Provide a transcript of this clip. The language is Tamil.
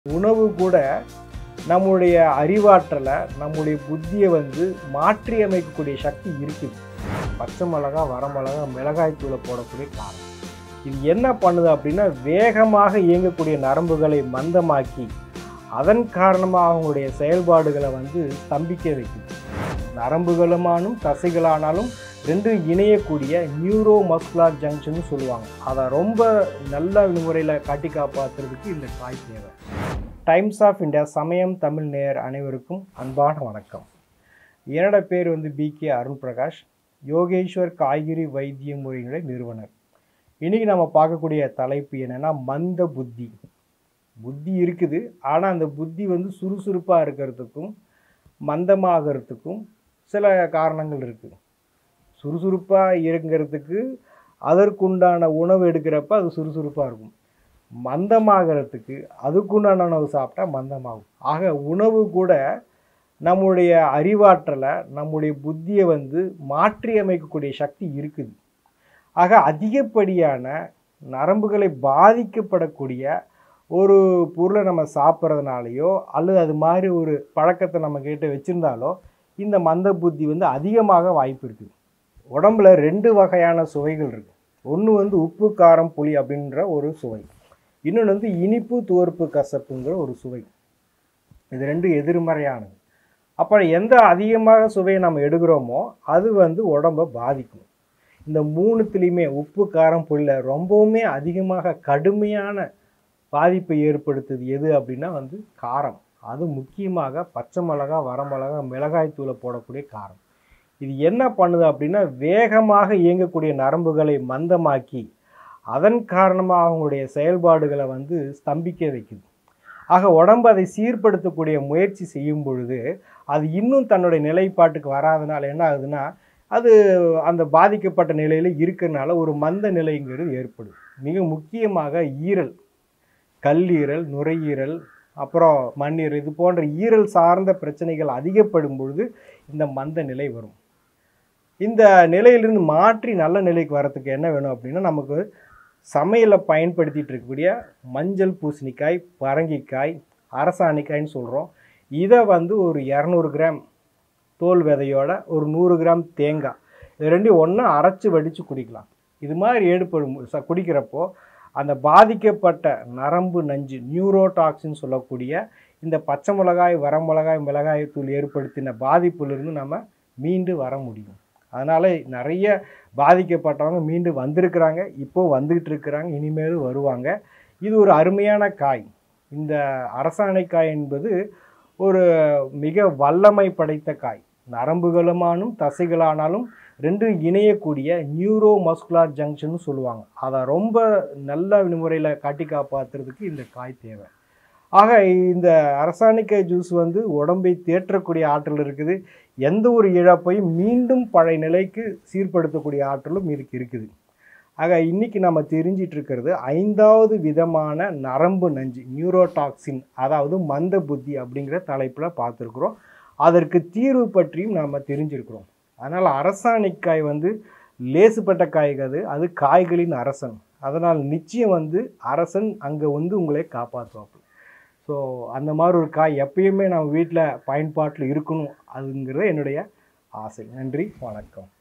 உணவு கூட நம்முடைய அறிவாற்றலை நம்முடைய புத்தியை வந்து மாற்றி அமைக்கக்கூடிய சக்தி இருக்குது பச்சை மிளகா வரமிளகா மிளகாய் தூளை போடக்கூடிய காரணம் இது என்ன பண்ணுது அப்படின்னா வேகமாக இயங்கக்கூடிய நரம்புகளை மந்தமாக்கி அதன் காரணமாக அவங்களுடைய செயல்பாடுகளை வந்து ஸ்தம்பிக்க வைக்குது நரம்புகளுமானும் தசைகளானாலும் ரெண்டும் இணையக்கூடிய நியூரோ மஸ்குலார் ஜங்ஷன் சொல்லுவாங்க அதை ரொம்ப நல்ல முறையில் காட்டி காப்பாற்றுறதுக்கு இந்த காய் தேவை டைம்ஸ் ஆஃப் இந்தியா சமயம் தமிழ் நேயர் அனைவருக்கும் அன்பான வணக்கம் என்னோட பேர் வந்து பி கே அருண் பிரகாஷ் யோகேஸ்வர் காய்கறி வைத்திய முறைகளை நிறுவனர் இன்றைக்கி நம்ம பார்க்கக்கூடிய தலைப்பு என்னென்னா மந்த புத்தி புத்தி இருக்குது ஆனால் அந்த புத்தி வந்து சுறுசுறுப்பாக இருக்கிறதுக்கும் மந்தமாகறதுக்கும் சில காரணங்கள் இருக்குது சுறுசுறுப்பாக இருக்கிறதுக்கு அதற்குண்டான உணவு எடுக்கிறப்ப அது சுறுசுறுப்பாக இருக்கும் மந்தமாகறதுக்கு அதுக்குண்டான உணவு சாப்பிட்டா மந்தமாகும் ஆக உணவு கூட நம்முடைய அறிவாற்றலை நம்முடைய புத்தியை வந்து மாற்றி அமைக்கக்கூடிய சக்தி இருக்குது ஆக அதிகப்படியான நரம்புகளை பாதிக்கப்படக்கூடிய ஒரு பொருளை நம்ம சாப்பிட்றதுனாலையோ அல்லது அது மாதிரி ஒரு பழக்கத்தை நம்ம கிட்ட வச்சுருந்தாலோ இந்த மந்த புத்தி வந்து அதிகமாக வாய்ப்பு இருக்குது உடம்புல ரெண்டு வகையான சுவைகள் இருக்குது ஒன்று வந்து உப்பு காரம் புளி அப்படின்ற ஒரு சுவை இன்னொன்று வந்து இனிப்பு துவர்ப்பு கசப்புங்கிற ஒரு சுவை இது ரெண்டு எதிர்மறையானது அப்போ எந்த அதிகமாக சுவையை நம்ம எடுக்கிறோமோ அது வந்து உடம்பை பாதிக்கும் இந்த மூணுத்துலேயுமே உப்பு காரம் புளியில் ரொம்பவுமே அதிகமாக கடுமையான பாதிப்பை ஏற்படுத்துது எது அப்படின்னா வந்து காரம் அது முக்கியமாக பச்சை மிளகா வரமிளகா மிளகாய் தூளை போடக்கூடிய காரம் இது என்ன பண்ணுது அப்படின்னா வேகமாக இயங்கக்கூடிய நரம்புகளை மந்தமாக்கி அதன் காரணமாக அவங்களுடைய செயல்பாடுகளை வந்து ஸ்தம்பிக்க வைக்குது ஆக உடம்பு அதை சீர்படுத்தக்கூடிய முயற்சி செய்யும் பொழுது அது இன்னும் தன்னுடைய நிலைப்பாட்டுக்கு வராதனால என்ன ஆகுதுன்னா அது அந்த பாதிக்கப்பட்ட நிலையில் இருக்கிறனால ஒரு மந்த நிலைங்கிறது ஏற்படுது மிக முக்கியமாக ஈரல் கல்லீரல் நுரையீரல் அப்புறம் மண்ணீரல் இது போன்ற ஈரல் சார்ந்த பிரச்சனைகள் அதிகப்படும் பொழுது இந்த மந்த நிலை வரும் இந்த நிலையிலிருந்து மாற்றி நல்ல நிலைக்கு வரத்துக்கு என்ன வேணும் அப்படின்னா நமக்கு சமையலில் பயன்படுத்திகிட்டு இருக்கக்கூடிய மஞ்சள் பூசணிக்காய் பரங்கிக்காய் அரசாணிக்காய்ன்னு சொல்கிறோம் இதை வந்து ஒரு இரநூறு கிராம் தோல் விதையோட ஒரு நூறு கிராம் தேங்காய் இது ரெண்டையும் ஒன்றா அரைச்சி வடித்து குடிக்கலாம் இது மாதிரி ஏற்படும் ச குடிக்கிறப்போ அந்த பாதிக்கப்பட்ட நரம்பு நஞ்சு நியூரோடாக்சின் சொல்லக்கூடிய இந்த பச்சை மிளகாய் வரமிளகாய் மிளகாய் தூள் ஏற்படுத்தின பாதிப்புலேருந்து நம்ம மீண்டு வர முடியும் அதனால் நிறைய பாதிக்கப்பட்டவங்க மீண்டு வந்திருக்கிறாங்க இப்போ வந்துக்கிட்டு இருக்கிறாங்க இனிமேலும் வருவாங்க இது ஒரு அருமையான காய் இந்த அரசாணைக்காய் என்பது ஒரு மிக வல்லமை படைத்த காய் நரம்புகளுமானும் தசைகளானாலும் ரெண்டும் இணையக்கூடிய நியூரோ மஸ்குலார் ஜங்ஷன் சொல்லுவாங்க அதை ரொம்ப நல்ல முறையில் காட்டி காப்பாற்றுறதுக்கு இந்த காய் தேவை ஆக இந்த அரசாணிக்காய் ஜூஸ் வந்து உடம்பை தேற்றக்கூடிய ஆற்றல் இருக்குது எந்த ஒரு இழப்பையும் மீண்டும் பழைய நிலைக்கு சீர்படுத்தக்கூடிய ஆற்றலும் இதுக்கு இருக்குது ஆக இன்றைக்கி நம்ம தெரிஞ்சிட்டு இருக்கிறது ஐந்தாவது விதமான நரம்பு நஞ்சு நியூரோடாக்சின் அதாவது மந்த புத்தி அப்படிங்கிற தலைப்பில் பார்த்துருக்குறோம் அதற்கு தீர்வு பற்றியும் நாம் தெரிஞ்சிருக்கிறோம் அதனால் அரசாணிக்காய் வந்து லேசுப்பட்ட காய்கள் அது காய்களின் அரசன் அதனால் நிச்சயம் வந்து அரசன் அங்கே வந்து உங்களை காப்பாற்றுவாப்பு ஸோ அந்த மாதிரி ஒரு காய் எப்பயுமே நம்ம வீட்டில் பயன்பாட்டில் இருக்கணும் அதுங்கிறது என்னுடைய ஆசை நன்றி வணக்கம்